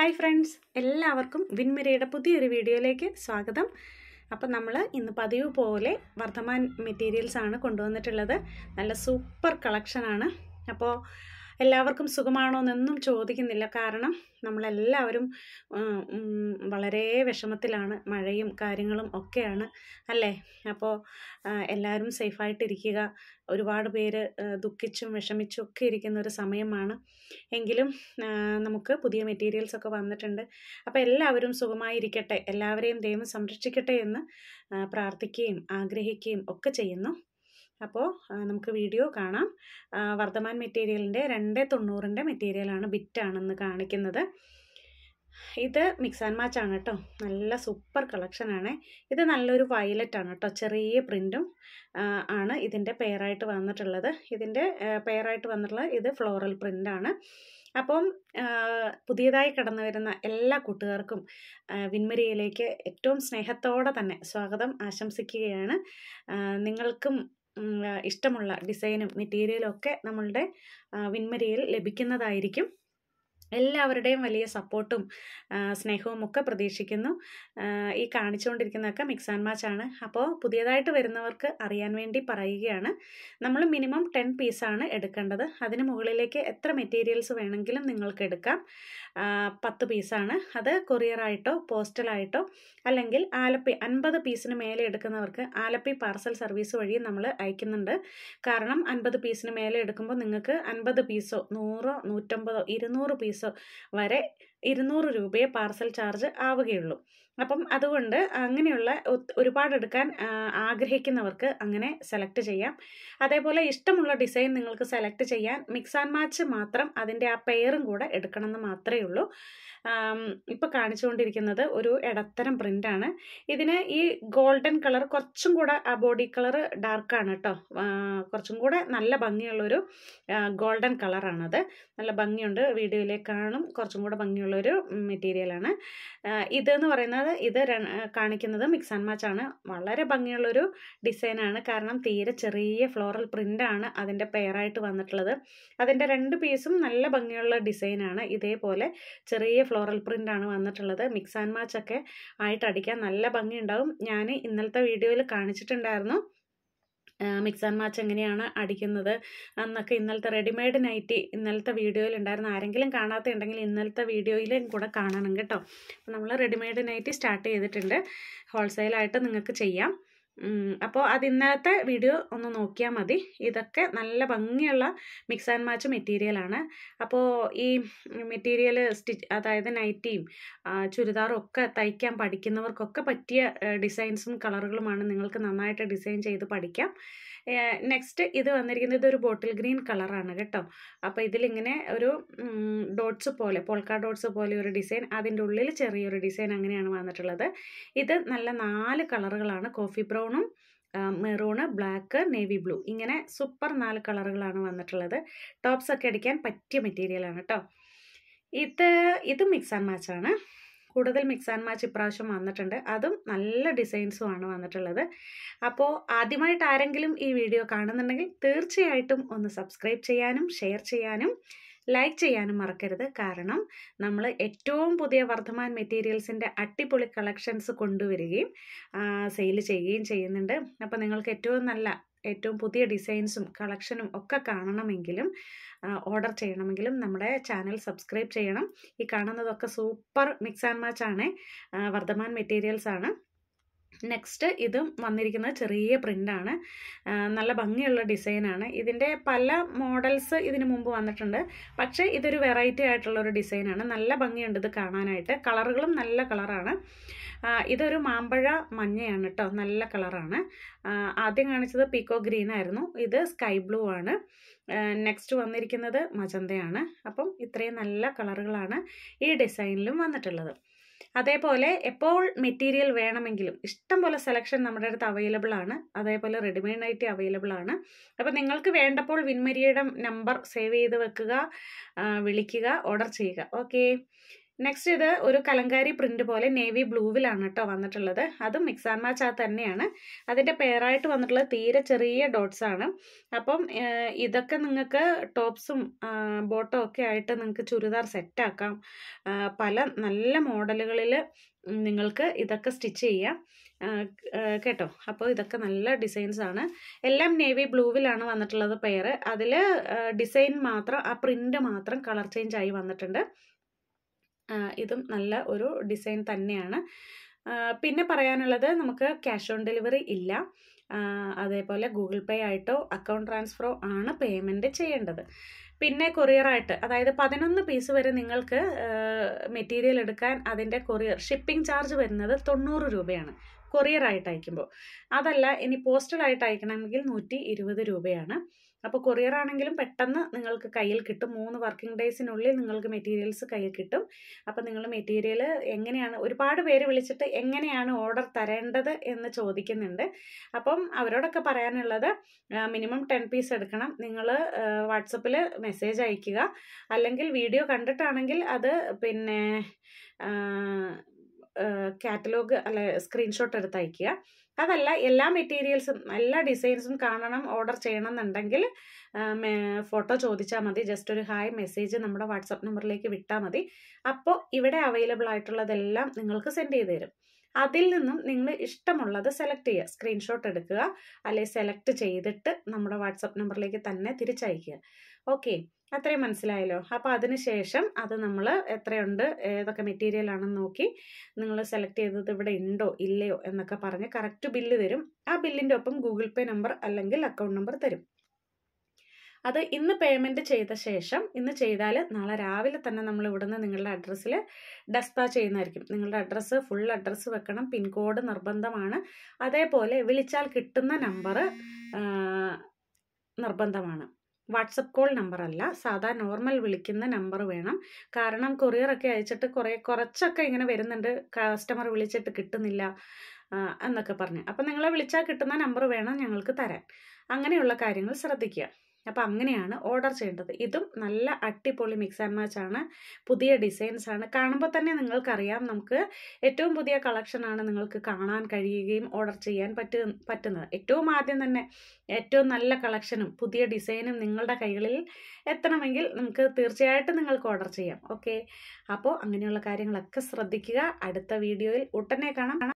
hi friends എല്ലാവർക്കും വിൻമരിയുടെ പുതിയൊരു വീഡിയോയിലേക്ക് സ്വാഗതം അപ്പം നമ്മൾ ഇന്ന് പതിവ് പോലെ വർദ്ധമാൻ മെറ്റീരിയൽസ് ആണ് കൊണ്ടുവന്നിട്ടുള്ളത് നല്ല സൂപ്പർ കളക്ഷനാണ് അപ്പോൾ എല്ലാവർക്കും സുഖമാണോ എന്നൊന്നും ചോദിക്കുന്നില്ല കാരണം നമ്മളെല്ലാവരും ഉം, ഉം, വളരെ വിഷമത്തിലാണ് മഴയും കാര്യങ്ങളും ഒക്കെയാണ് അല്ലേ അപ്പോൾ എല്ലാവരും സേഫായിട്ടിരിക്കുക ഒരുപാട് പേര് ആ, ദുഃഖിച്ചും വിഷമിച്ചും ഒക്കെ ഇരിക്കുന്ന ഒരു സമയമാണ് എങ്കിലും ആ, നമുക്ക് പുതിയ മെറ്റീരിയൽസ് ഒക്കെ വന്നിട്ടുണ്ട് അപ്പോൾ എല്ലാവരും സുഖമായിരിക്കട്ടെ എല്ലാവരെയും ദൈവം സംരക്ഷിക്കട്ടെ എന്ന് ആ, പ്രാർത്ഥിക്കുകയും ആഗ്രഹിക്കുകയും ഒക്കെ ചെയ്യുന്നു അപ്പോൾ ആ, നമുക്ക് വീഡിയോ കാണാം ആ, വർദ്ധമാൻ മെറ്റീരിയലിൻ്റെ രണ്ട് തൊണ്ണൂറിൻ്റെ മെറ്റീരിയലാണ് ബിറ്റാണെന്ന് കാണിക്കുന്നത് ഇത് മിക്സ് ആൻഡ് മാച്ച് ആണ് കേട്ടോ നല്ല സൂപ്പർ കളക്ഷനാണ് ഇത് നല്ലൊരു വയലറ്റ് ആണ് കേട്ടോ ചെറിയ പ്രിൻറ്റും ആണ് ഇതിൻ്റെ പെയറായിട്ട് വന്നിട്ടുള്ളത് ഇതിൻ്റെ പെയറായിട്ട് വന്നിട്ടുള്ളത് ഇത് ഫ്ലോറൽ പ്രിൻ്റാണ് അപ്പം ആ, പുതിയതായി കടന്നു വരുന്ന എല്ലാ കൂട്ടുകാർക്കും ആ, വിൻമരിയയിലേക്ക് ഏറ്റവും സ്നേഹത്തോടെ തന്നെ സ്വാഗതം ആശംസിക്കുകയാണ് ആ, നിങ്ങൾക്കും ഉം, ആ, ഇഷ്ടമുള്ള ഡിസൈനും മെറ്റീരിയലും ഒക്കെ നമ്മളുടെ ആ, വിൻമരിയിൽ ലഭിക്കുന്നതായിരിക്കും എല്ലാവരുടെയും വലിയ സപ്പോർട്ടും ആ, സ്നേഹവും ഒക്കെ പ്രതീക്ഷിക്കുന്നു ആ, ഈ കാണിച്ചുകൊണ്ടിരിക്കുന്നതൊക്കെ മിക്സ് ആൻഡ് മാച്ച് ആണ് അപ്പോൾ പുതിയതായിട്ട് വരുന്നവർക്ക് അറിയാൻ വേണ്ടി പറയുകയാണ് നമ്മൾ മിനിമം ടെൻ പീസാണ് എടുക്കേണ്ടത് അതിന് മുകളിലേക്ക് എത്ര മെറ്റീരിയൽസ് വേണമെങ്കിലും നിങ്ങൾക്ക് എടുക്കാം ആ, പത്ത് പീസാണ് അത് കൊറിയറായിട്ടോ പോസ്റ്റലായിട്ടോ അല്ലെങ്കിൽ ആലപ്പി അൻപത് പീസിന് മേലെ എടുക്കുന്നവർക്ക് ആലപ്പി പാർസൽ സർവീസ് വഴി നമ്മൾ അയക്കുന്നുണ്ട് കാരണം അൻപത് പീസിന് മേലെ എടുക്കുമ്പോൾ നിങ്ങൾക്ക് അൻപത് പീസോ നൂറോ നൂറ്റമ്പതോ ഇരുന്നൂറ് പീസോ വരെ ഇരുന്നൂറ് രൂപയെ പാർസൽ ചാർജ് ആവുകയുള്ളൂ അപ്പം അതുകൊണ്ട് അങ്ങനെയുള്ള ഒത്ത് ഒരുപാട് എടുക്കാൻ ആ, ആഗ്രഹിക്കുന്നവർക്ക് അങ്ങനെ സെലക്ട് ചെയ്യാം അതേപോലെ ഇഷ്ടമുള്ള ഡിസൈൻ നിങ്ങൾക്ക് സെലക്ട് ചെയ്യാൻ മിക്സ് ആൻഡ് മാച്ച് മാത്രം അതിൻ്റെ ആ പെയറും കൂടെ എടുക്കണമെന്ന് മാത്രമേ ഉള്ളൂ ഇപ്പോൾ കാണിച്ചുകൊണ്ടിരിക്കുന്നത് ഒരു ഇടത്തരം പ്രിൻ്റാണ് ഇതിന് ഈ ഗോൾഡൻ കളർ കുറച്ചും കൂടെ ആ ബോഡി കളർ ഡാർക്കാണ് കേട്ടോ ആ, കുറച്ചും കൂടെ നല്ല ഭംഗിയുള്ളൊരു ഗോൾഡൻ കളറാണത് നല്ല ഭംഗിയുണ്ട് വീഡിയോയിലേക്ക് കാണും കുറച്ചും കൂടെ ഭംഗിയുള്ളൊരു മെറ്റീരിയലാണ് ഇതെന്ന് പറയുന്നത് ഇത് ര- ആ, കാണിക്കുന്നത് മിക്സ് ആൻഡ് മാച്ച് ആണ് വളരെ ഭംഗിയുള്ളൊരു ഡിസൈനാണ് കാരണം തീരെ ചെറിയ ഫ്ലോറൽ പ്രിൻ്റാണ് അതിൻ്റെ പെയറായിട്ട് വന്നിട്ടുള്ളത് അതിൻ്റെ രണ്ട് പീസും നല്ല ഭംഗിയുള്ള ഡിസൈനാണ് ഇതേപോലെ ചെറിയ ഫ്ലോറൽ പ്രിൻ്റാണ് വന്നിട്ടുള്ളത് മിക്സ് ആൻഡ് മാച്ച് ഒക്കെ ആയിട്ട് അടിക്കാൻ നല്ല ഭംഗിയുണ്ടാവും ഞാൻ ഇന്നലത്തെ വീഡിയോയിൽ കാണിച്ചിട്ടുണ്ടായിരുന്നു മിക്സ് ആൻഡ് മാച്ച് എങ്ങനെയാണ് അടിക്കുന്നത് എന്നൊക്കെ ഇന്നലത്തെ റെഡിമെയ്ഡ് നൈറ്റി ഇന്നലത്തെ വീഡിയോയിൽ ഉണ്ടായിരുന്നു ആരെങ്കിലും കാണാത്ത ഉണ്ടെങ്കിൽ ഇന്നലത്തെ വീഡിയോയിലും കൂടെ കാണണം കേട്ടോ നമ്മൾ റെഡിമെയ്ഡ് നൈറ്റി സ്റ്റാർട്ട് ചെയ്തിട്ടുണ്ട് ഹോൾസെയിലായിട്ട് നിങ്ങൾക്ക് ചെയ്യാം അപ്പോൾ അത് ഇന്നലത്തെ വീഡിയോ ഒന്ന് നോക്കിയാൽ മതി ഇതൊക്കെ നല്ല ഭംഗിയുള്ള മിക്സ് ആൻഡ് മാച്ച് മെറ്റീരിയലാണ് അപ്പോൾ ഈ മെറ്റീരിയൽ സ്റ്റിച്ച് അതായത് നൈറ്റിയും ആ, ചുരിദാറും ഒക്കെ തയ്ക്കാൻ പഠിക്കുന്നവർക്കൊക്കെ പറ്റിയ ഡിസൈൻസും കളറുകളുമാണ് നിങ്ങൾക്ക് നന്നായിട്ട് ഡിസൈൻ ചെയ്ത് പഠിക്കാം നെക്സ്റ്റ് ഇത് വന്നിരിക്കുന്നത് ഇതൊരു ബോട്ടിൽ ഗ്രീൻ കളറാണ് കേട്ടോ അപ്പോൾ ഇതിലിങ്ങനെ ഒരു ഡോട്ട്സ് പോലെ പോൾക്ക ഡോട്ട്സ് പോലെ ഒരു ഡിസൈൻ അതിൻ്റെ ഉള്ളിൽ ചെറിയൊരു ഡിസൈൻ അങ്ങനെയാണ് വന്നിട്ടുള്ളത് ഇത് നല്ല നാല് കളറുകളാണ് കോഫി ബ്രൗണും മെറൂണ് ബ്ലാക്ക് നേവി ബ്ലൂ ഇങ്ങനെ സൂപ്പർ നാല് കളറുകളാണ് വന്നിട്ടുള്ളത് ടോപ്സ് ഒക്കെ അടിക്കാൻ പറ്റിയ മെറ്റീരിയലാണ് കേട്ടോ ഇത് ഇത് മിക്സ് ആൻഡ് മാച്ച് ആണ് കൂടുതൽ മിക്സ് ആൻഡ് മാച്ച് ഇപ്രാവശ്യം വന്നിട്ടുണ്ട് അതും നല്ല ഡിസൈൻസും ആണ് വന്നിട്ടുള്ളത് അപ്പോൾ ആദ്യമായിട്ട് ആരെങ്കിലും ഈ വീഡിയോ കാണുന്നുണ്ടെങ്കിൽ തീർച്ചയായിട്ടും ഒന്ന് സബ്സ്ക്രൈബ് ചെയ്യാനും ഷെയർ ചെയ്യാനും ലൈക്ക് ചെയ്യാനും മറക്കരുത് കാരണം നമ്മൾ ഏറ്റവും പുതിയ വർദ്ധമാൻ മെറ്റീരിയൽസിൻ്റെ അടിപൊളി കളക്ഷൻസ് കൊണ്ടുവരികയും സെയിൽ ചെയ്യുകയും ചെയ്യുന്നുണ്ട് അപ്പോൾ നിങ്ങൾക്ക് ഏറ്റവും നല്ല ഏറ്റവും പുതിയ ഡിസൈൻസും കളക്ഷനും ഒക്കെ കാണണമെങ്കിലും ഓർഡർ ചെയ്യണമെങ്കിലും നമ്മുടെ ചാനൽ സബ്സ്ക്രൈബ് ചെയ്യണം ഈ കാണുന്നതൊക്കെ സൂപ്പർ മിക്സ് ആൻഡ് മാച്ച് ആണ് ആ, വർദ്ധമാൻ മെറ്റീരിയൽസ് ആണ് നെക്സ്റ്റ് ഇതും വന്നിരിക്കുന്നത് ചെറിയ പ്രിൻ്റാണ് നല്ല ഭംഗിയുള്ള ഡിസൈനാണ് ഇതിൻ്റെ പല മോഡൽസ് ഇതിന് മുമ്പ് വന്നിട്ടുണ്ട് പക്ഷേ ഇതൊരു വെറൈറ്റി ആയിട്ടുള്ള ഒരു ഡിസൈനാണ് നല്ല ഭംഗിയുണ്ട് ഇത് കാണാനായിട്ട് കളറുകളും നല്ല കളറാണ് ഇതൊരു മാമ്പഴ മഞ്ഞയാണ് കേട്ടോ നല്ല കളറാണ് ആദ്യം കാണിച്ചത് പീക്കോ ഗ്രീൻ ആയിരുന്നു ഇത് സ്കൈ ബ്ലൂ ആണ് നെക്സ്റ്റ് വന്നിരിക്കുന്നത് മജന്തയാണ് അപ്പം ഇത്രയും നല്ല കളറുകളാണ് ഈ ഡിസൈനിലും വന്നിട്ടുള്ളത് അതേപോലെ എപ്പോൾ മെറ്റീരിയൽ വേണമെങ്കിലും ഇഷ്ടം പോലെ സെലക്ഷൻ നമ്മുടെ അടുത്ത് അവൈലബിൾ ആണ് അതേപോലെ റെഡിമെയ്ഡ് നൈറ്റി അവൈലബിൾ ആണ് അപ്പോൾ നിങ്ങൾക്ക് വേണ്ടപ്പോൾ വിൻമരിയുടെ നമ്പർ സേവ് ചെയ്ത് വെക്കുക ആ, വിളിക്കുക ഓർഡർ ചെയ്യുക ഓക്കെ നെക്സ്റ്റ് ഇത് ഒരു കലങ്കാരി പ്രിന്റ് പോലെ നേവി ബ്ലൂവിലാണ് കേട്ടോ വന്നിട്ടുള്ളത് അതും മിക്സ് ആൻഡ് മാച്ച് ആ തന്നെയാണ് അതിൻ്റെ പെയറായിട്ട് വന്നിട്ടുള്ളത് തീരെ ചെറിയ ഡോട്ട്സ് ആണ് അപ്പം ഏഹ്, ഇതൊക്കെ നിങ്ങൾക്ക് ടോപ്സും ബോട്ടോ ഒക്കെ ആയിട്ട് നിങ്ങൾക്ക് ചുരിദാർ സെറ്റാക്കാം പല നല്ല മോഡലുകളിൽ നിങ്ങൾക്ക് ഇതൊക്കെ സ്റ്റിച്ച് ചെയ്യാം ആ, ആ, കേട്ടോ അപ്പോൾ ഇതൊക്കെ നല്ല ഡിസൈൻസ് ആണ് എല്ലാം നേവി ബ്ലൂവിലാണ് വന്നിട്ടുള്ളത് പെയർ അതിൽ ഡിസൈൻ മാത്രം ആ പ്രിൻ്റ് മാത്രം കളർ ചേഞ്ച് ആയി വന്നിട്ടുണ്ട് ആ, ഇതും നല്ല ഒരു ഡിസൈൻ തന്നെയാണ് ആ, പിന്നെ പറയാനുള്ളത് നമുക്ക് ക്യാഷ് ഓൺ ഡെലിവറി ഇല്ല ആ, അതേപോലെ ഗൂഗിൾ പേ ആയിട്ടോ അക്കൗണ്ട് ട്രാൻസ്ഫറോ ആണ് പേയ്മെൻറ്റ് ചെയ്യേണ്ടത് പിന്നെ കൊറിയറായിട്ട് അതായത് പതിനൊന്ന് പീസ് വരെ നിങ്ങൾക്ക് മെറ്റീരിയൽ എടുക്കാൻ അതിൻ്റെ കൊറിയർ ഷിപ്പിംഗ് ചാർജ് വരുന്നത് തൊണ്ണൂറ് രൂപയാണ് കൊറിയർ ആയിട്ട് അയക്കുമ്പോൾ അതല്ല ഇനി പോസ്റ്റലായിട്ട് അയക്കണമെങ്കിൽ നൂറ്റി ഇരുപത് രൂപയാണ് അപ്പോൾ കൊറിയർ ആണെങ്കിലും പെട്ടെന്ന് നിങ്ങൾക്ക് കയ്യിൽ കിട്ടും മൂന്ന് വർക്കിംഗ് ഡേയ്സിനുള്ളിൽ നിങ്ങൾക്ക് മെറ്റീരിയൽസ് കയ്യിൽ കിട്ടും അപ്പോൾ നിങ്ങൾ മെറ്റീരിയൽ എങ്ങനെയാണ് ഒരുപാട് പേര് വിളിച്ചിട്ട് എങ്ങനെയാണ് ഓർഡർ തരേണ്ടത് എന്ന് ചോദിക്കുന്നുണ്ട് അപ്പം അവരോടൊക്കെ പറയാനുള്ളത് മിനിമം ടെൻ പീസ് എടുക്കണം നിങ്ങൾ വാട്സപ്പിൽ മെസ്സേജ് അയയ്ക്കുക അല്ലെങ്കിൽ വീഡിയോ കണ്ടിട്ടാണെങ്കിൽ അത് പിന്നെ കാറ്റലോഗ് അല്ലെ സ്ക്രീൻഷോട്ട് എടുത്ത് അയയ്ക്കുക അതല്ല എല്ലാ മെറ്റീരിയൽസും എല്ലാ ഡിസൈൻസും കാണണം ഓർഡർ ചെയ്യണം എന്നുണ്ടെങ്കിൽ ഫോട്ടോ ചോദിച്ചാൽ മതി ജസ്റ്റ് ഒരു ഹായ് മെസ്സേജ് നമ്മുടെ വാട്സപ്പ് നമ്പറിലേക്ക് വിട്ടാൽ മതി അപ്പോൾ ഇവിടെ അവൈലബിൾ ആയിട്ടുള്ളതെല്ലാം നിങ്ങൾക്ക് സെൻഡ് ചെയ്ത് തരും അതിൽ നിന്നും നിങ്ങൾ ഇഷ്ടമുള്ളത് സെലക്ട് ചെയ്യുക സ്ക്രീൻഷോട്ട് എടുക്കുക അല്ലെ സെലക്ട് ചെയ്തിട്ട് നമ്മുടെ വാട്സപ്പ് നമ്പറിലേക്ക് തന്നെ തിരിച്ചയക്കുക ഓക്കെ അത്രയും മനസ്സിലായല്ലോ അപ്പോൾ അതിന് ശേഷം അത് നമ്മൾ എത്രയുണ്ട് ഏതൊക്കെ മെറ്റീരിയൽ ആണെന്ന് നോക്കി നിങ്ങൾ സെലക്ട് ചെയ്തത് ഇവിടെ ഉണ്ടോ ഇല്ലയോ എന്നൊക്കെ പറഞ്ഞ് കറക്റ്റ് ബില്ല് തരും ആ ബില്ലിൻ്റെ ഒപ്പം ഗൂഗിൾ പേ നമ്പർ അല്ലെങ്കിൽ അക്കൗണ്ട് നമ്പർ തരും അത് ഇന്ന് പേയ്മെൻറ്റ് ചെയ്ത ശേഷം ഇന്ന് ചെയ്താൽ നാളെ രാവിലെ തന്നെ നമ്മൾ ഇവിടുന്ന് നിങ്ങളുടെ അഡ്രസ്സിൽ ഡെസ്പാച്ച് ചെയ്യുന്നതായിരിക്കും നിങ്ങളുടെ അഡ്രസ്സ് ഫുൾ അഡ്രസ്സ് വെക്കണം പിൻകോഡ് നിർബന്ധമാണ് അതേപോലെ വിളിച്ചാൽ കിട്ടുന്ന നമ്പർ നിർബന്ധമാണ് വാട്സപ്പ് കോൾ നമ്പർ അല്ല സാധാ നോർമൽ വിളിക്കുന്ന നമ്പർ വേണം കാരണം കൊറിയറൊക്കെ അയച്ചിട്ട് കുറേ കുറച്ചൊക്കെ ഇങ്ങനെ വരുന്നുണ്ട് കസ്റ്റമർ വിളിച്ചിട്ട് കിട്ടുന്നില്ല ആ, എന്നൊക്കെ പറഞ്ഞ് അപ്പം നിങ്ങളെ വിളിച്ചാൽ കിട്ടുന്ന നമ്പർ വേണം ഞങ്ങൾക്ക് തരാൻ അങ്ങനെയുള്ള കാര്യങ്ങൾ ശ്രദ്ധിക്കുക അപ്പം അങ്ങനെയാണ് ഓർഡർ ചെയ്യേണ്ടത് ഇതും നല്ല അടിപൊളി മിക്സ് ആൻഡ് മാച്ച് ആണ് പുതിയ ഡിസൈൻസ് ആണ് കാണുമ്പോൾ തന്നെ നിങ്ങൾക്കറിയാം നമുക്ക് ഏറ്റവും പുതിയ കളക്ഷനാണ് നിങ്ങൾക്ക് കാണാൻ കഴിയുകയും ഓർഡർ ചെയ്യാൻ പറ്റു പറ്റുന്നത് ഏറ്റവും ആദ്യം തന്നെ ഏറ്റവും നല്ല കളക്ഷനും പുതിയ ഡിസൈനും നിങ്ങളുടെ കൈകളിൽ എത്തണമെങ്കിൽ നമുക്ക് തീർച്ചയായിട്ടും നിങ്ങൾക്ക് ഓർഡർ ചെയ്യാം ഓക്കെ അപ്പോൾ അങ്ങനെയുള്ള കാര്യങ്ങളൊക്കെ ശ്രദ്ധിക്കുക അടുത്ത വീഡിയോയിൽ ഉടനെ കാണാം